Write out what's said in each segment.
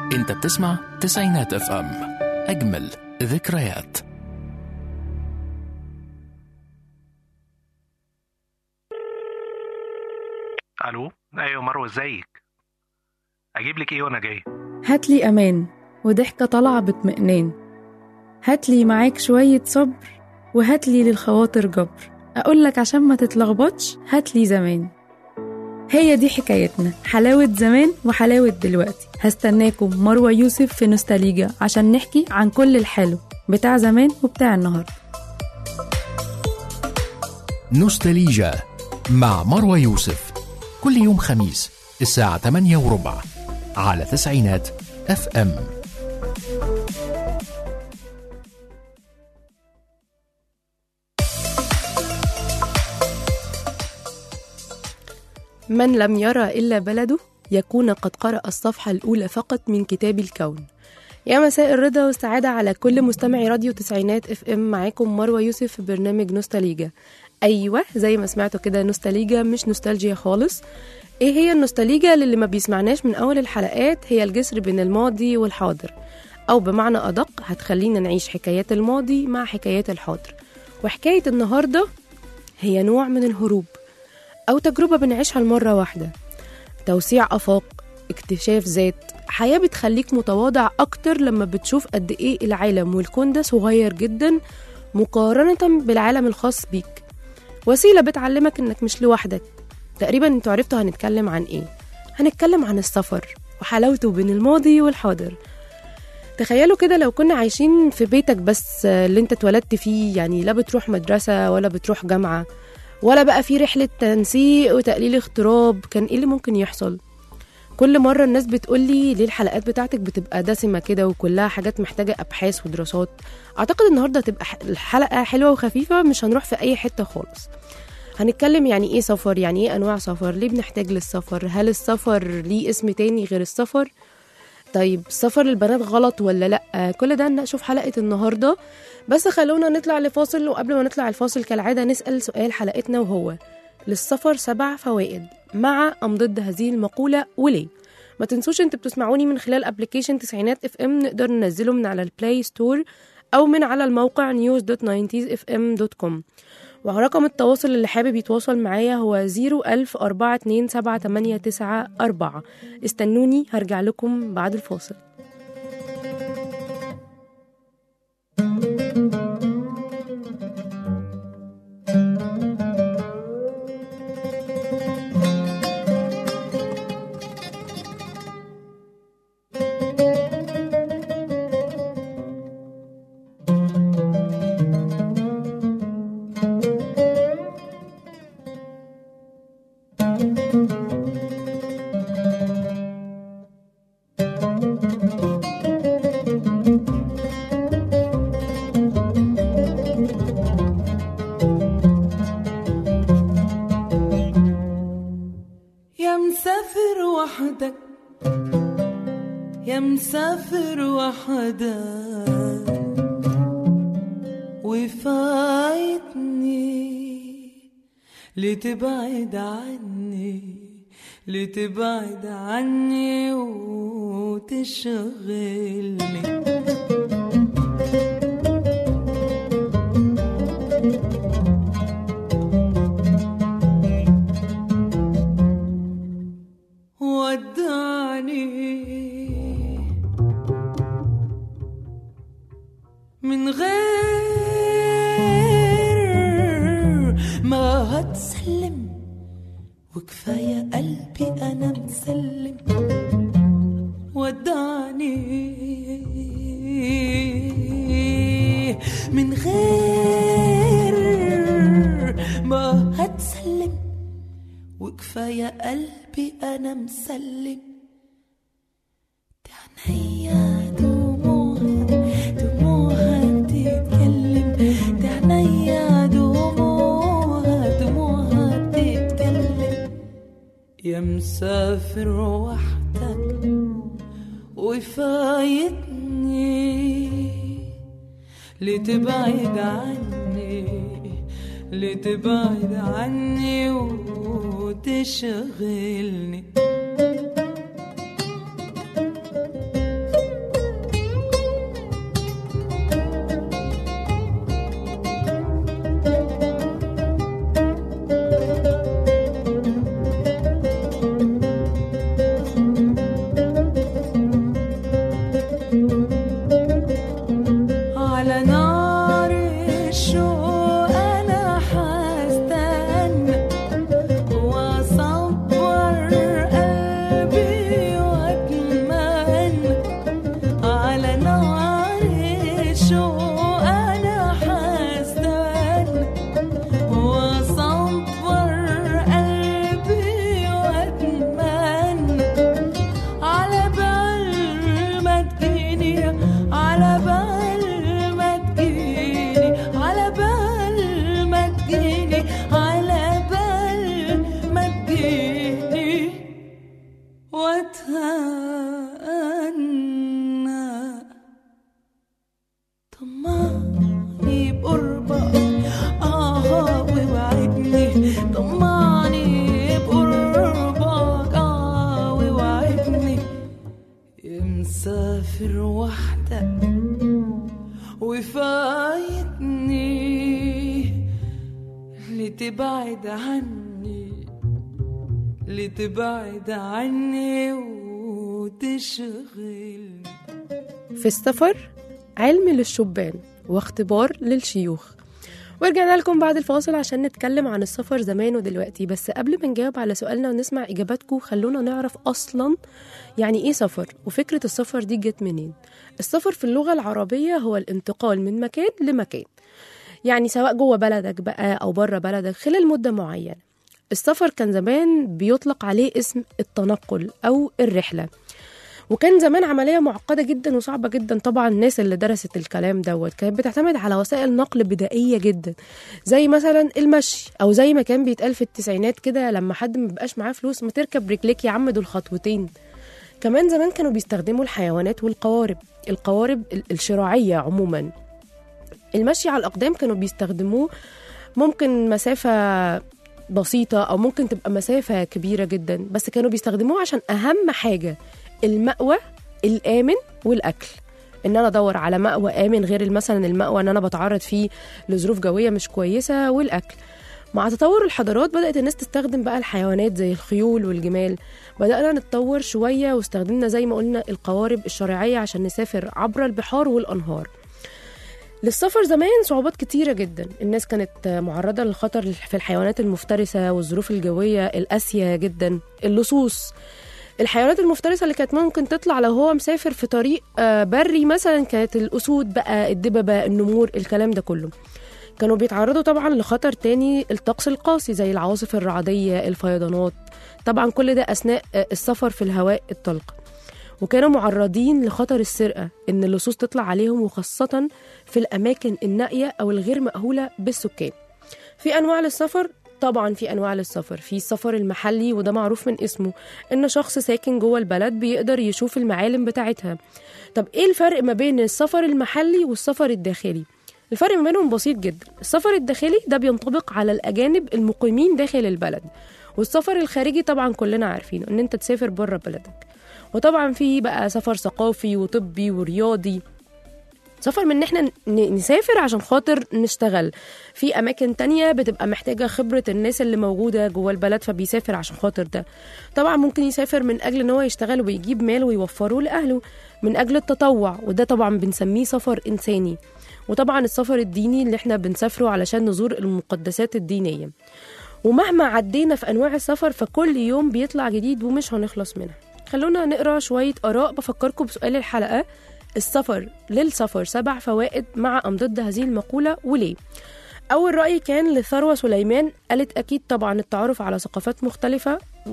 انت بتسمع تسعينات اف ام اجمل ذكريات الو ايوه مروه ازيك اجيب لك ايه وانا جاي هاتلي أمان وضحكة طالعة باطمئنان هاتلي معاك شوية صبر وهاتلي للخواطر جبر أقولك عشان ما تتلخبطش هاتلي زمان هي دي حكايتنا حلاوة زمان وحلاوة دلوقتي هستناكم مروة يوسف في نوستاليجا عشان نحكي عن كل الحلو بتاع زمان وبتاع النهاردة نوستاليجا مع مروى يوسف كل يوم خميس الساعة 8 وربع على تسعينات اف ام من لم يرى إلا بلده يكون قد قرأ الصفحة الأولى فقط من كتاب الكون يا مساء الرضا والسعادة على كل مستمعي راديو تسعينات اف ام معاكم مروة يوسف في برنامج نوستاليجا أيوة زي ما سمعتوا كده نوستاليجا مش نوستالجيا خالص ايه هي النوستاليجا للي ما بيسمعناش من أول الحلقات هي الجسر بين الماضي والحاضر أو بمعنى أدق هتخلينا نعيش حكايات الماضي مع حكايات الحاضر وحكاية النهاردة هي نوع من الهروب أو تجربة بنعيشها المرة واحدة توسيع آفاق اكتشاف ذات حياة بتخليك متواضع أكتر لما بتشوف قد إيه العالم والكون ده صغير جدا مقارنة بالعالم الخاص بيك وسيلة بتعلمك إنك مش لوحدك تقريبا انتوا عرفتوا هنتكلم عن إيه هنتكلم عن السفر وحلاوته بين الماضي والحاضر تخيلوا كده لو كنا عايشين في بيتك بس اللي انت اتولدت فيه يعني لا بتروح مدرسة ولا بتروح جامعة ولا بقى في رحلة تنسيق وتقليل اغتراب كان ايه اللي ممكن يحصل كل مرة الناس بتقولي ليه الحلقات بتاعتك بتبقى دسمة كده وكلها حاجات محتاجة أبحاث ودراسات أعتقد النهاردة هتبقى ح- الحلقة حلوة وخفيفة مش هنروح في أي حتة خالص هنتكلم يعني ايه سفر يعني ايه أنواع سفر ليه بنحتاج للسفر هل السفر ليه اسم تاني غير السفر طيب السفر للبنات غلط ولا لا كل ده نناقشه في حلقة النهاردة بس خلونا نطلع لفاصل وقبل ما نطلع الفاصل كالعادة نسأل سؤال حلقتنا وهو للسفر سبع فوائد مع أم ضد هذه المقولة وليه ما تنسوش انتوا بتسمعوني من خلال ابلكيشن تسعينات اف ام نقدر ننزله من على البلاي ستور او من على الموقع news.90sfm.com ورقم التواصل اللي حابب يتواصل معايا هو 010427894 استنوني هرجع لكم بعد الفاصل يا مسافر وحدك يا مسافر وحدك وفايتني لتبعد عني لتبعد عني وتشغلني ودعني من غير ما هتسلم وكفاية قلبي أنا مسلم ودعني من غير ما هتسلم وكفاية قلبي أنا مسلم تعنيا دموعها دموعها بتتكلم تعنيا دموعها دموعها بتتكلم يا مسافر وحدك وفايتني لتبعد عني لتبعد عني وتشغلني مسافر وحدك وفايتني لتبعد عني لتبعد عني وتشغلني في السفر علم للشبان واختبار للشيوخ ورجعنا لكم بعد الفاصل عشان نتكلم عن السفر زمان ودلوقتي بس قبل ما نجاوب على سؤالنا ونسمع إجاباتكم خلونا نعرف أصلا يعني إيه سفر وفكرة السفر دي جت منين السفر في اللغة العربية هو الانتقال من مكان لمكان يعني سواء جوه بلدك بقى أو بره بلدك خلال مدة معينة السفر كان زمان بيطلق عليه اسم التنقل أو الرحلة وكان زمان عملية معقدة جدا وصعبة جدا طبعا الناس اللي درست الكلام دوت كانت بتعتمد على وسائل نقل بدائية جدا زي مثلا المشي أو زي ما كان بيتقال في التسعينات كده لما حد ما بيبقاش معاه فلوس ما تركب رجليك يا عم دول خطوتين كمان زمان كانوا بيستخدموا الحيوانات والقوارب القوارب ال- الشراعية عموما المشي على الأقدام كانوا بيستخدموه ممكن مسافة بسيطة أو ممكن تبقى مسافة كبيرة جدا بس كانوا بيستخدموه عشان أهم حاجة المأوى الآمن والأكل ان انا ادور على مأوى امن غير مثلا المأوى ان انا بتعرض فيه لظروف جويه مش كويسه والاكل مع تطور الحضارات بدات الناس تستخدم بقى الحيوانات زي الخيول والجمال بدانا نتطور شويه واستخدمنا زي ما قلنا القوارب الشرعيه عشان نسافر عبر البحار والانهار للسفر زمان صعوبات كتيرة جدا الناس كانت معرضة للخطر في الحيوانات المفترسة والظروف الجوية القاسية جدا اللصوص الحيوانات المفترسة اللي كانت ممكن تطلع لو هو مسافر في طريق آه، بري مثلا كانت الأسود بقى الدببة النمور الكلام ده كله كانوا بيتعرضوا طبعا لخطر تاني الطقس القاسي زي العواصف الرعدية الفيضانات طبعا كل ده أثناء آه، السفر في الهواء الطلق وكانوا معرضين لخطر السرقة إن اللصوص تطلع عليهم وخاصة في الأماكن النائية أو الغير مأهولة بالسكان في أنواع للسفر طبعا في انواع للسفر في السفر المحلي وده معروف من اسمه ان شخص ساكن جوه البلد بيقدر يشوف المعالم بتاعتها طب ايه الفرق ما بين السفر المحلي والسفر الداخلي الفرق ما بينهم بسيط جدا السفر الداخلي ده بينطبق على الاجانب المقيمين داخل البلد والسفر الخارجي طبعا كلنا عارفينه ان انت تسافر بره بلدك وطبعا في بقى سفر ثقافي وطبي ورياضي سفر من ان احنا ن- نسافر عشان خاطر نشتغل في اماكن تانية بتبقى محتاجة خبرة الناس اللي موجودة جوه البلد فبيسافر عشان خاطر ده طبعا ممكن يسافر من اجل ان هو يشتغل ويجيب مال ويوفره لاهله من اجل التطوع وده طبعا بنسميه سفر انساني وطبعا السفر الديني اللي احنا بنسافره علشان نزور المقدسات الدينية ومهما عدينا في انواع السفر فكل يوم بيطلع جديد ومش هنخلص منها خلونا نقرا شوية آراء بفكركم بسؤال الحلقة السفر للسفر سبع فوائد مع أم ضد هذه المقولة وليه أول رأي كان لثروة سليمان قالت أكيد طبعا التعرف على ثقافات مختلفة و-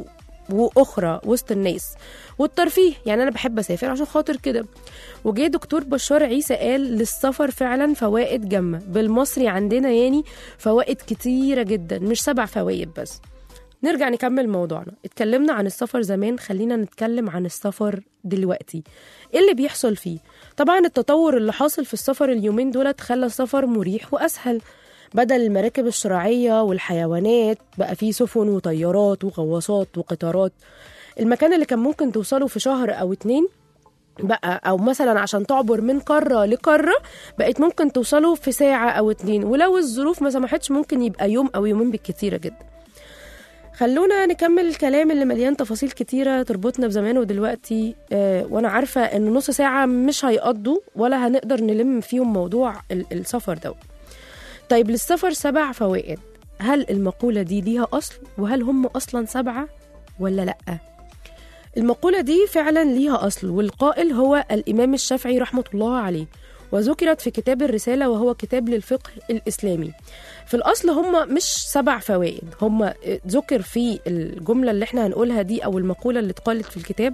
وأخرى وسط الناس والترفيه يعني أنا بحب أسافر عشان خاطر كده وجه دكتور بشار عيسى قال للسفر فعلا فوائد جمة بالمصري عندنا يعني فوائد كتيرة جدا مش سبع فوائد بس نرجع نكمل موضوعنا اتكلمنا عن السفر زمان خلينا نتكلم عن السفر دلوقتي ايه اللي بيحصل فيه طبعا التطور اللي حاصل في السفر اليومين دولت خلى السفر مريح واسهل بدل المراكب الشراعية والحيوانات بقى فيه سفن وطيارات وغواصات وقطارات المكان اللي كان ممكن توصله في شهر أو اتنين بقى أو مثلا عشان تعبر من قارة لقارة بقت ممكن توصله في ساعة أو اتنين ولو الظروف ما سمحتش ممكن يبقى يوم أو يومين بالكتيرة جدا خلونا نكمل الكلام اللي مليان تفاصيل كتيرة تربطنا بزمان ودلوقتي آه وأنا عارفة إن نص ساعة مش هيقضوا ولا هنقدر نلم فيهم موضوع ال- السفر ده طيب للسفر سبع فوائد هل المقولة دي ليها أصل وهل هم أصلا سبعة ولا لأ المقولة دي فعلا ليها أصل والقائل هو الإمام الشافعي رحمة الله عليه وذكرت في كتاب الرسالة وهو كتاب للفقه الإسلامي في الأصل هم مش سبع فوائد هم ذكر في الجملة اللي احنا هنقولها دي أو المقولة اللي اتقالت في الكتاب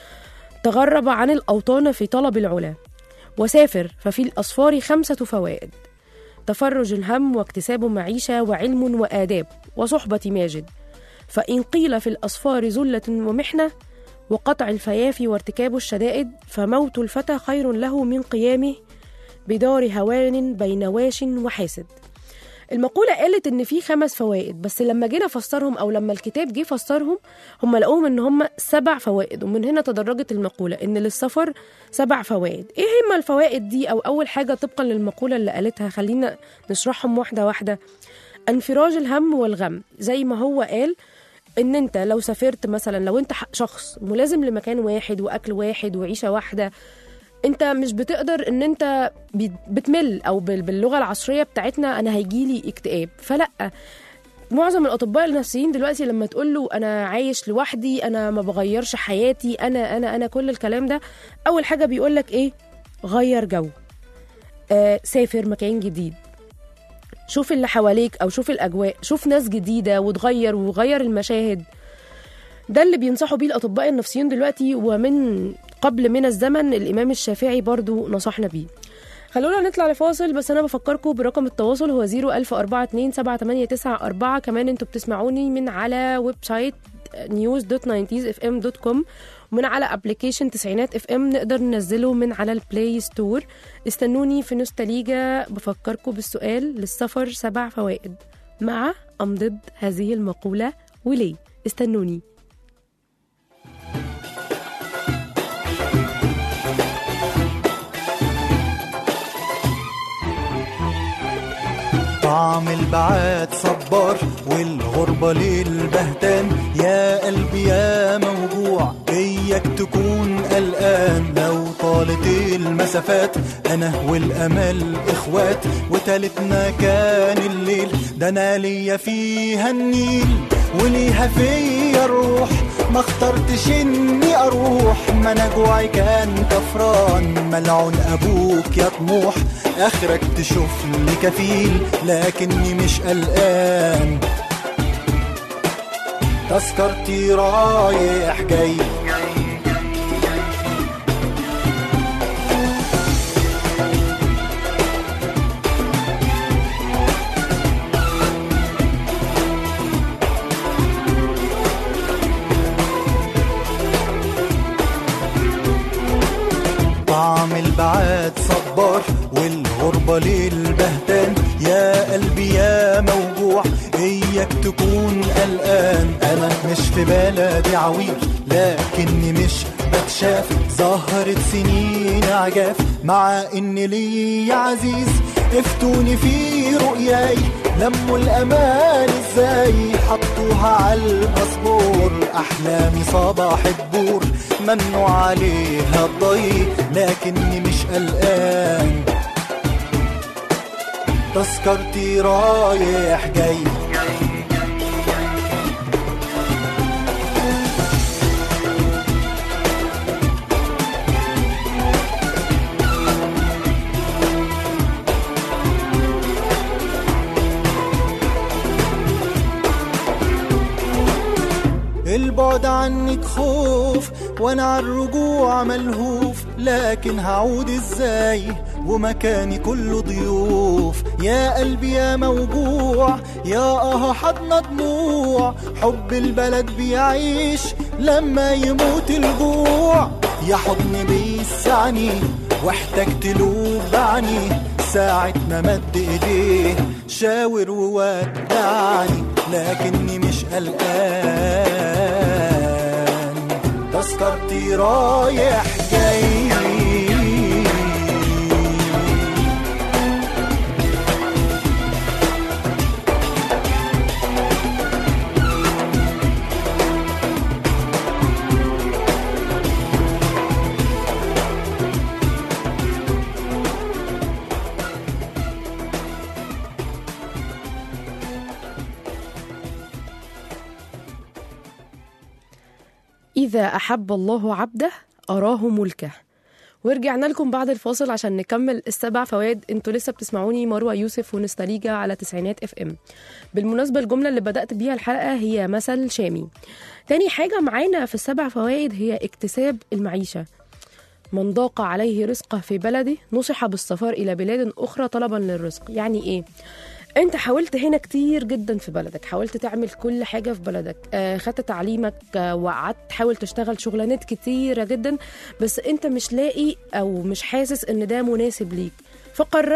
تغرب عن الأوطان في طلب العلا وسافر ففي الأسفار خمسة فوائد تفرج الهم واكتساب معيشة وعلم وآداب وصحبة ماجد فإن قيل في الأسفار زلة ومحنة وقطع الفيافي وارتكاب الشدائد فموت الفتى خير له من قيامه بدار هوان بين واش وحاسد المقولة قالت إن في خمس فوائد بس لما جينا فسرهم أو لما الكتاب جه فسرهم هم لقوهم إن هم سبع فوائد ومن هنا تدرجت المقولة إن للسفر سبع فوائد إيه هم الفوائد دي أو أول حاجة طبقا للمقولة اللي قالتها خلينا نشرحهم واحدة واحدة انفراج الهم والغم زي ما هو قال ان انت لو سافرت مثلا لو انت ح- شخص ملازم لمكان واحد واكل واحد وعيشه واحده انت مش بتقدر ان انت بي- بتمل او بال- باللغه العصريه بتاعتنا انا هيجيلي اكتئاب فلا معظم الاطباء النفسيين دلوقتي لما تقول له انا عايش لوحدي انا ما بغيرش حياتي انا انا انا كل الكلام ده اول حاجه بيقول لك ايه غير جو آه سافر مكان جديد شوف اللي حواليك او شوف الاجواء شوف ناس جديده وتغير وغير المشاهد ده اللي بينصحوا بيه الاطباء النفسيين دلوقتي ومن قبل من الزمن الامام الشافعي برضو نصحنا بيه خلونا نطلع لفاصل بس انا بفكركم برقم التواصل هو 010427894 كمان انتوا بتسمعوني من على ويب سايت news.90sfm.com ومن على ابلكيشن تسعينات اف ام نقدر ننزله من على البلاي ستور استنوني في نوستاليجا بفكركم بالسؤال للسفر سبع فوائد مع ام ضد هذه المقولة وليه استنوني طعم البعاد صبار والغربة للبهتان يا قلبي يا موجوع اياك تكون قلقان لو طالت المسافات انا والامل اخوات وتالتنا كان الليل ده انا ليا فيها النيل وليها فيا الروح ما اخترتش اني اروح ما انا جوعي كان كفران ملعون ابوك يا طموح اخرك تشوف لي كفيل لكني مش قلقان تذكرتي رايح جاي طعم البعاد صبار والغربة للبهتان يا قلبي يا موجوع اياك تكون قلقان انا مش في بلدي عويل لكني مش بتشاف ظهرت سنين عجاف مع ان لي عزيز افتوني في رؤياي لموا الامان ازاي حطوها على الباسبور احلامي صباح الدور ممنوع عليها الضي لكني مش قلقان تذكرتي رايح جاي البعد عنك خوف وانا على الرجوع ملهوف لكن هعود ازاي ومكاني كله ضيوف يا قلبي يا موجوع يا اه حضن دموع حب البلد بيعيش لما يموت الجوع يا حضن بيسعني واحتجت له بعني ساعة ما مد ايديه شاور وودعني لكني مش قلقان تذكرتي رايح جاي إذا أحب الله عبده أراه ملكه ورجعنا لكم بعد الفاصل عشان نكمل السبع فوائد انتوا لسه بتسمعوني مروة يوسف ونستاليجا على تسعينات اف ام بالمناسبة الجملة اللي بدأت بيها الحلقة هي مثل شامي تاني حاجة معانا في السبع فوائد هي اكتساب المعيشة من ضاق عليه رزقه في بلده نصح بالسفر إلى بلاد أخرى طلبا للرزق يعني إيه؟ انت حاولت هنا كتير جدا في بلدك حاولت تعمل كل حاجة في بلدك آه خدت تعليمك آه وقعدت تحاول تشتغل شغلانات كتيرة جدا بس انت مش لاقي او مش حاسس ان ده مناسب ليك فقررت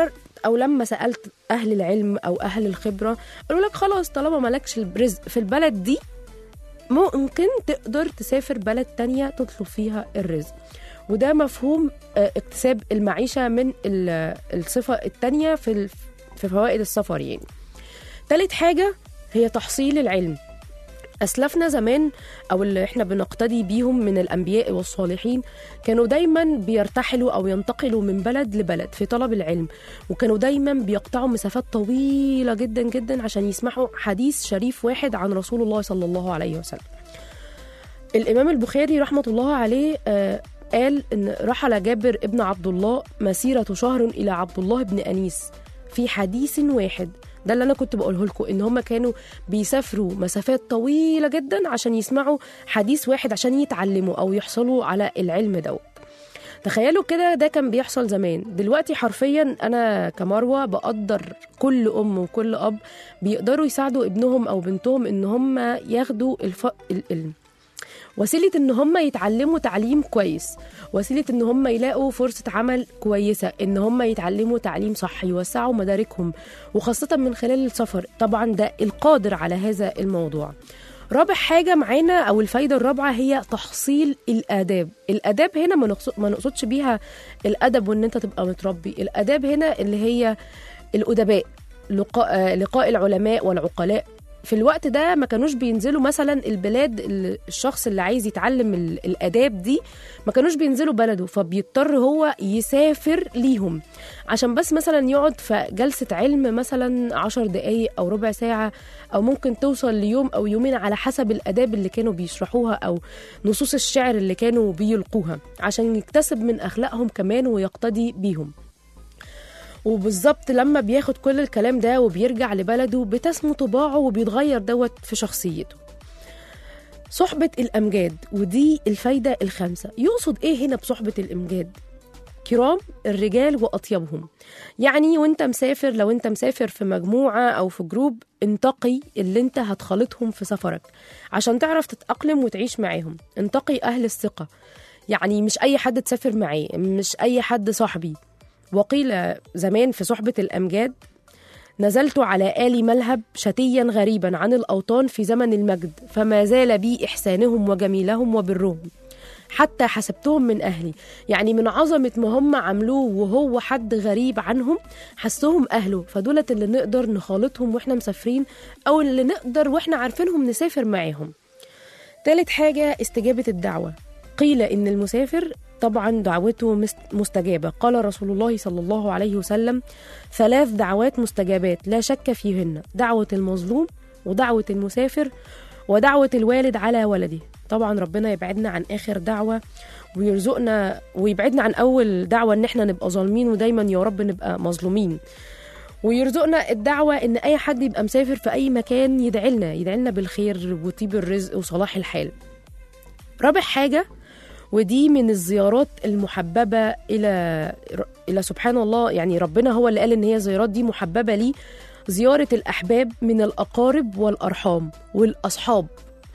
او لما سالت اهل العلم او اهل الخبره قالوا لك خلاص طالما مالكش الرزق في البلد دي ممكن تقدر تسافر بلد تانية تطلب فيها الرزق وده مفهوم آه، اكتساب المعيشة من ال- الصفة التانية في ال- في فوائد السفر يعني تالت حاجة هي تحصيل العلم أسلافنا زمان أو اللي إحنا بنقتدي بيهم من الأنبياء والصالحين كانوا دايما بيرتحلوا أو ينتقلوا من بلد لبلد في طلب العلم وكانوا دايما بيقطعوا مسافات طويلة جدا جدا عشان يسمعوا حديث شريف واحد عن رسول الله صلى الله عليه وسلم الإمام البخاري رحمة الله عليه آه، قال إن رحل جابر ابن عبد الله مسيرة شهر إلى عبد الله بن أنيس في حديث واحد ده اللي انا كنت بقوله لكم ان هم كانوا بيسافروا مسافات طويله جدا عشان يسمعوا حديث واحد عشان يتعلموا او يحصلوا على العلم دوت تخيلوا كده ده كان بيحصل زمان دلوقتي حرفيا انا كمروه بقدر كل ام وكل اب بيقدروا يساعدوا ابنهم او بنتهم ان هم ياخدوا الف... ال... ال... وسيله ان هم يتعلموا تعليم كويس وسيله ان هم يلاقوا فرصه عمل كويسه ان هم يتعلموا تعليم صح يوسعوا مداركهم وخاصه من خلال السفر طبعا ده القادر على هذا الموضوع رابع حاجة معانا أو الفايدة الرابعة هي تحصيل الآداب الآداب هنا ما نقصد- ما نقصدش بيها الأدب وإن أنت تبقى متربي الآداب هنا اللي هي الأدباء لقاء, آه، لقاء العلماء والعقلاء في الوقت ده ما كانوش بينزلوا مثلا البلاد ال- الشخص اللي عايز يتعلم ال- الآداب دي ما كانوش بينزلوا بلده فبيضطر هو يسافر ليهم عشان بس مثلا يقعد في جلسة علم مثلا عشر دقايق أو ربع ساعة أو ممكن توصل ليوم أو يومين على حسب الآداب اللي كانوا بيشرحوها أو نصوص الشعر اللي كانوا بيلقوها عشان يكتسب من أخلاقهم كمان ويقتدي بيهم وبالظبط لما بياخد كل الكلام ده وبيرجع لبلده بتسمو طباعه وبيتغير دوت في شخصيته صحبة الأمجاد ودي الفايدة الخامسة يقصد إيه هنا بصحبة الأمجاد كرام الرجال وأطيبهم يعني وانت مسافر لو انت مسافر في مجموعة أو في جروب انتقي اللي انت هتخالطهم في سفرك عشان تعرف تتأقلم وتعيش معاهم انتقي أهل الثقة يعني مش أي حد تسافر معاه مش أي حد صاحبي وقيل زمان في صحبة الأمجاد نزلت على آل ملهب شتيا غريبا عن الأوطان في زمن المجد فما زال بي إحسانهم وجميلهم وبرهم حتى حسبتهم من أهلي يعني من عظمة ما هم عملوه وهو حد غريب عنهم حسهم أهله فدولت اللي نقدر نخالطهم وإحنا مسافرين أو اللي نقدر وإحنا عارفينهم نسافر معاهم تالت حاجة استجابة الدعوة قيل إن المسافر طبعا دعوته مست- مستجابة قال رسول الله صلى الله عليه وسلم ثلاث دعوات مستجابات لا شك فيهن دعوة المظلوم ودعوة المسافر ودعوة الوالد على ولده طبعا ربنا يبعدنا عن آخر دعوة ويرزقنا ويبعدنا عن أول دعوة إن احنا نبقى ظالمين ودايما يا رب نبقى مظلومين ويرزقنا الدعوة إن أي حد يبقى مسافر في أي مكان يدعي لنا يدعي لنا بالخير وطيب الرزق وصلاح الحال رابع حاجة ودي من الزيارات المحببة إلى إلى سبحان الله يعني ربنا هو اللي قال إن هي الزيارات دي محببة لي زيارة الأحباب من الأقارب والأرحام والأصحاب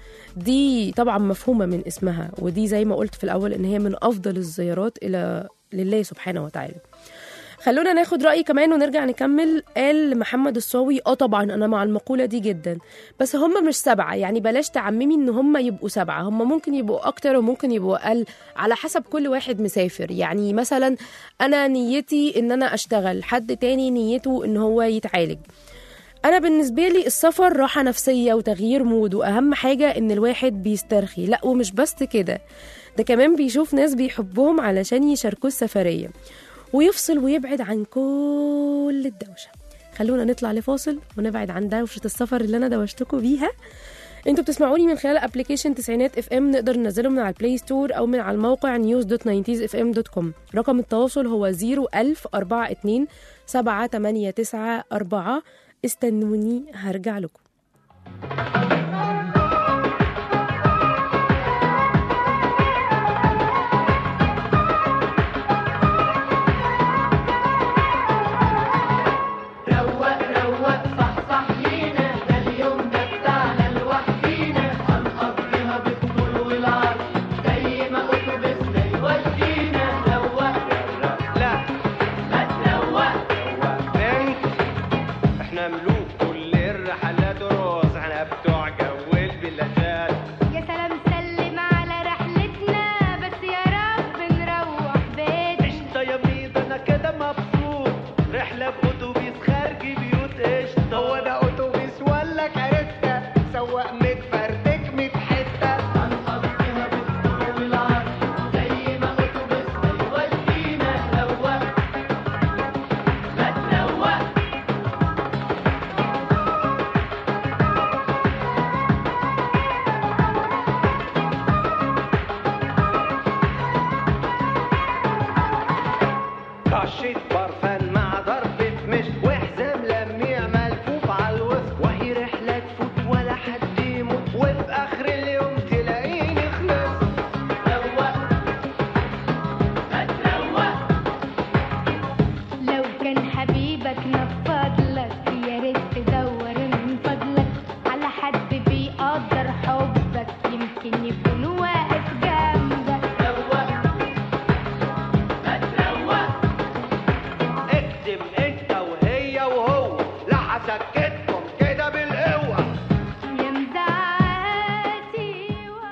دي طبعا مفهومة من اسمها ودي زي ما قلت في الأول إن هي من أفضل الزيارات إلى لله سبحانه وتعالى خلونا ناخد رأي كمان ونرجع نكمل قال محمد الصاوي اه طبعا انا مع المقولة دي جدا بس هم مش سبعة يعني بلاش تعممي ان هم يبقوا سبعة هم ممكن يبقوا اكتر وممكن يبقوا اقل على حسب كل واحد مسافر يعني مثلا انا نيتي ان انا اشتغل حد تاني نيته ان هو يتعالج انا بالنسبه لي السفر راحه نفسيه وتغيير مود واهم حاجه ان الواحد بيسترخي لا ومش بس كده ده كمان بيشوف ناس بيحبهم علشان يشاركوا السفريه ويفصل ويبعد عن كل الدوشه خلونا نطلع لفاصل ونبعد عن دوشه السفر اللي انا دوشتكم بيها انتوا بتسمعوني من خلال ابلكيشن تسعينات اف ام نقدر ننزله من على البلاي ستور او من على الموقع news دوت اف ام دوت كوم رقم التواصل هو 01042 7894 استنوني هرجع لكم روق روق صح صح لينا ده اليوم ده بتاعنا لوحدينا هنقضيها بالطول والعرض زي ما اتوبيسنا يودينا روق لا ما تروق تكون واقف جنبك روق ما تروق اكتم انت وهي وهو لا هسكتكم كده بالقوه يا مدعاتي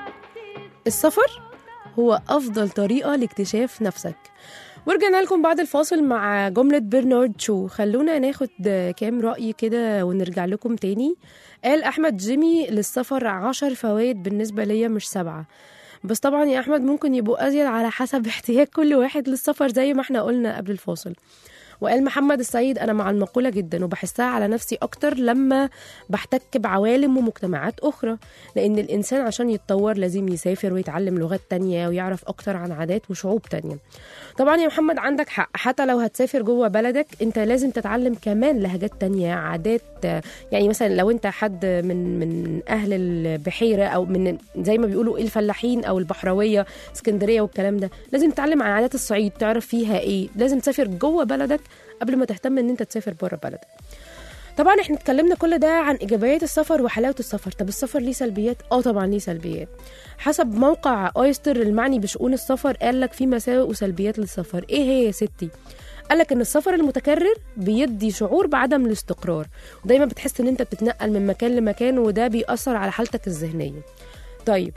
وقتي السفر هو أفضل طريقة لاكتشاف نفسك ورجعنا لكم بعد الفاصل مع جملة برنارد شو خلونا ناخد كام رأي كده ونرجع لكم تاني قال أحمد جيمي للسفر عشر فوائد بالنسبة ليا مش سبعة بس طبعا يا أحمد ممكن يبقوا أزيد على حسب احتياج كل واحد للسفر زي ما احنا قلنا قبل الفاصل وقال محمد السيد أنا مع المقولة جدا وبحسها على نفسي أكتر لما بحتك بعوالم ومجتمعات أخرى لأن الإنسان عشان يتطور لازم يسافر ويتعلم لغات تانية ويعرف أكتر عن عادات وشعوب تانية طبعا يا محمد عندك حق حتى لو هتسافر جوه بلدك انت لازم تتعلم كمان لهجات تانية عادات آه، يعني مثلا لو انت حد من من اهل البحيره او من زي ما بيقولوا الفلاحين او البحراويه اسكندريه والكلام ده لازم تتعلم عن عادات الصعيد تعرف فيها ايه لازم تسافر جوه بلدك قبل ما تهتم ان انت تسافر بره بلدك طبعا احنا اتكلمنا كل ده عن ايجابيات السفر وحلاوه السفر طب السفر ليه سلبيات اه طبعا ليه سلبيات حسب موقع اويستر المعني بشؤون السفر قال لك في مساوئ وسلبيات للسفر ايه هي يا ستي قال لك ان السفر المتكرر بيدي شعور بعدم الاستقرار ودايما بتحس ان انت بتتنقل من مكان لمكان وده بيأثر على حالتك الذهنيه طيب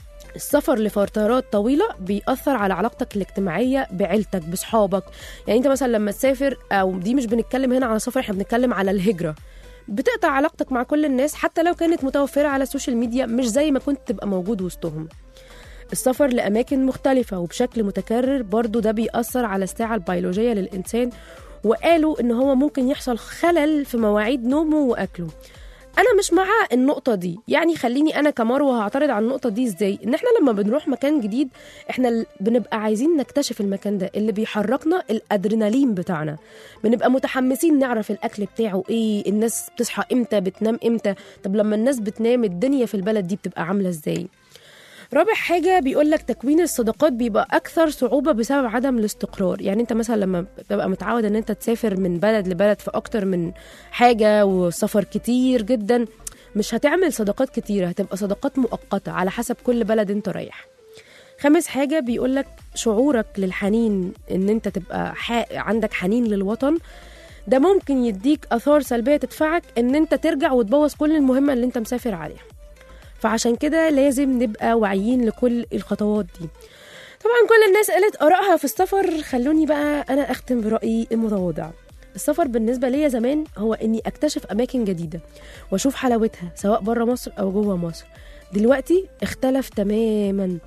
السفر لفترات طويلة بيأثر على علاقتك الاجتماعية بعيلتك بصحابك يعني انت مثلا لما تسافر او دي مش بنتكلم هنا على سفر احنا بنتكلم على الهجرة بتقطع علاقتك مع كل الناس حتى لو كانت متوفرة على السوشيال ميديا مش زي ما كنت تبقى موجود وسطهم السفر لأماكن مختلفة وبشكل متكرر برضو ده بيأثر على الساعة البيولوجية للإنسان وقالوا إن هو ممكن يحصل خلل في مواعيد نومه وأكله انا مش مع النقطه دي يعني خليني انا كمروه هعترض على النقطه دي ازاي ان احنا لما بنروح مكان جديد احنا ال- بنبقى عايزين نكتشف المكان ده اللي بيحركنا الادرينالين بتاعنا بنبقى متحمسين نعرف الاكل بتاعه ايه الناس بتصحى امتى بتنام امتى طب لما الناس بتنام الدنيا في البلد دي بتبقى عامله ازاي رابع حاجة بيقول لك تكوين الصداقات بيبقى أكثر صعوبة بسبب عدم الاستقرار يعني أنت مثلا لما بتبقى متعود أن أنت تسافر من بلد لبلد في أكتر من حاجة وسفر كتير جدا مش هتعمل صداقات كتيرة هتبقى صداقات مؤقتة على حسب كل بلد أنت رايح خامس حاجة بيقول لك شعورك للحنين ان انت تبقى ح... عندك حنين للوطن ده ممكن يديك اثار سلبية تدفعك ان انت ترجع وتبوظ كل المهمة اللي انت مسافر عليها فعشان كده لازم نبقى واعيين لكل الخطوات دي طبعا كل الناس قالت آرائها في السفر خلوني بقى أنا أختم برأيي المتواضع السفر بالنسبة ليا زمان هو إني أكتشف أماكن جديدة وأشوف حلاوتها سواء بره مصر أو جوه مصر دلوقتي اختلف تماما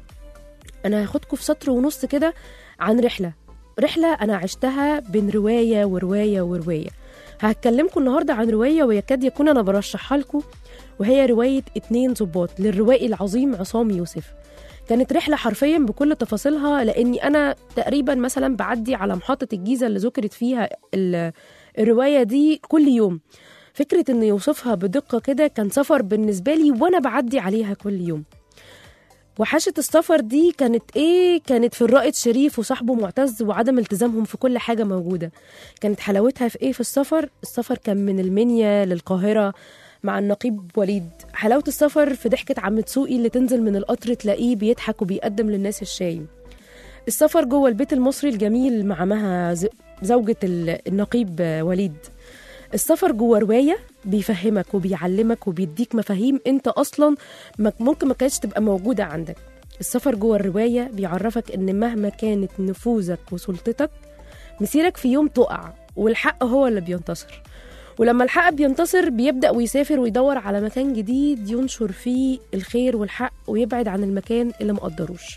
أنا هاخدكم في سطر ونص كده عن رحلة رحلة أنا عشتها بين رواية ورواية ورواية هكلمكم النهاردة عن رواية ويكاد يكون أنا برشحها لكم وهي رواية اتنين ظباط للروائي العظيم عصام يوسف كانت رحلة حرفيا بكل تفاصيلها لأني أنا تقريبا مثلا بعدي على محطة الجيزة اللي ذكرت فيها ال- الرواية دي كل يوم فكرة إنه يوصفها بدقة كده كان سفر بالنسبة لي وأنا بعدي عليها كل يوم وحاشة السفر دي كانت ايه كانت في الرائد شريف وصاحبه معتز وعدم التزامهم في كل حاجة موجودة كانت حلاوتها في ايه في السفر السفر كان من المنيا للقاهرة مع النقيب وليد حلاوة السفر في ضحكة عم تسوقي اللي تنزل من القطر تلاقيه بيضحك وبيقدم للناس الشاي السفر جوه البيت المصري الجميل مع مها ز- زوجة ال- النقيب وليد السفر جوه رواية بيفهمك وبيعلمك وبيديك مفاهيم انت اصلا ما- ممكن ما كانتش تبقى موجودة عندك السفر جوه الرواية بيعرفك ان مهما كانت نفوذك وسلطتك مسيرك في يوم تقع والحق هو اللي بينتصر ولما الحق بينتصر بيبدأ ويسافر ويدور على مكان جديد ينشر فيه الخير والحق ويبعد عن المكان اللي مقدروش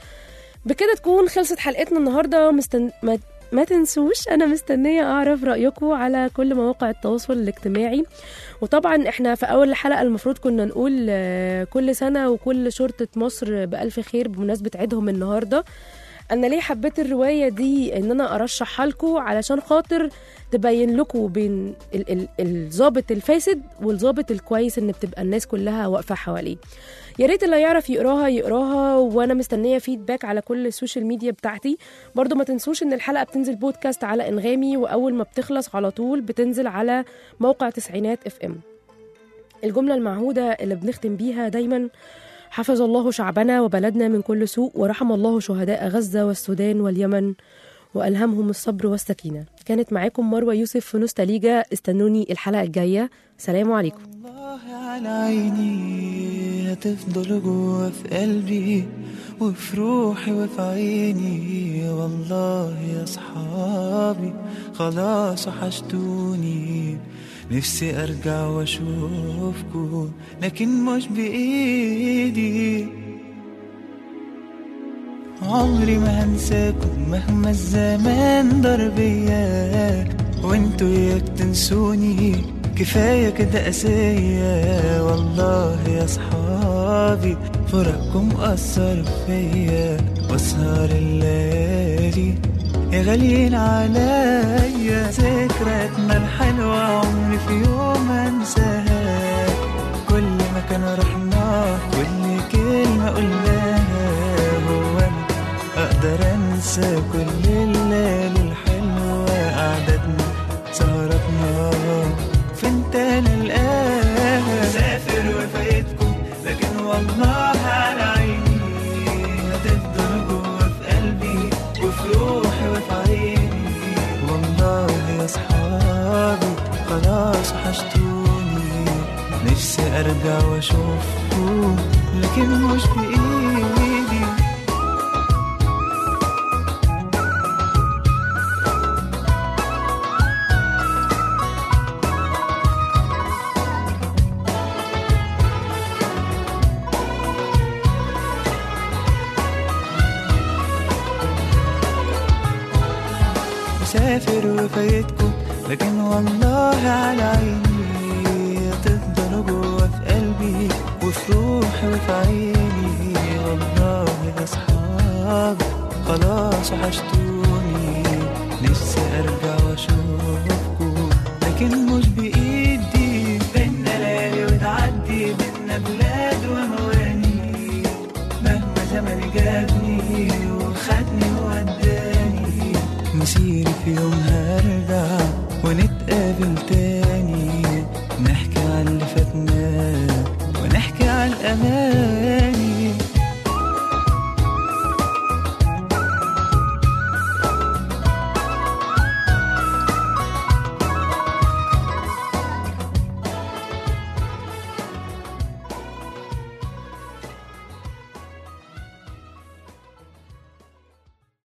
بكده تكون خلصت حلقتنا النهارده مستن... ما... ما تنسوش انا مستنيه اعرف رايكم على كل مواقع التواصل الاجتماعي وطبعا احنا في اول حلقه المفروض كنا نقول آه، كل سنه وكل شرطه مصر بالف خير بمناسبه عيدهم النهارده انا ليه حبيت الروايه دي ان انا ارشحها لكم علشان خاطر تبين لكم بين ال- ال- الضابط الفاسد والضابط الكويس ان بتبقى الناس كلها واقفه حواليه يا ريت اللي يعرف يقراها يقراها وانا مستنيه فيدباك على كل السوشيال ميديا بتاعتي برضو ما تنسوش ان الحلقه بتنزل بودكاست على انغامي واول ما بتخلص على طول بتنزل على موقع تسعينات اف ام الجمله المعهوده اللي بنختم بيها دايما حفظ الله شعبنا وبلدنا من كل سوء ورحم الله شهداء غزة والسودان واليمن وألهمهم الصبر والسكينة كانت معاكم مروة يوسف في نوستاليجا استنوني الحلقة الجاية سلام عليكم الله على عيني هتفضل جوا في قلبي وفي روحي وفي عيني والله يا صحابي خلاص وحشتوني نفسي ارجع واشوفكم لكن مش بايدي عمري ما هنساكم مهما الزمان ضر بيا وانتوا ياك تنسوني كفاية كده قاسية والله يا صحابي فرقكم أثر فيا واسهر الليالي يا غاليين عليا ذكرياتنا الحلوة عمري في يوم انساها كل مكان رحنا كل كلمة قلناها هو أنا أقدر أنسى كل الليالي الحلوة قعدتنا سهرتنا فين تاني الآن سافر وفايتكم لكن والله على عيني هتفضل جوا في قلبي وفي روحي وفي عيني والله يا صحابي خلاص وحشتوني نفسي ارجع واشوفكم لكن مش بايدي مسافر وفايتكم لكن والله على عيني هتفضلوا جوا في قلبي وفي روحي وفي عيني والله يا صحابي خلاص وحشتوني نفسي ارجع واشوفكم لكن مش بايدي بينا ليالي وتعدي بينا بلاد ومواني مهما زمن جابني وخدني ووداني مسيري في يوم هرجع ونتقابل تاني نحكي عن اللي فاتنا ونحكي عن الأماني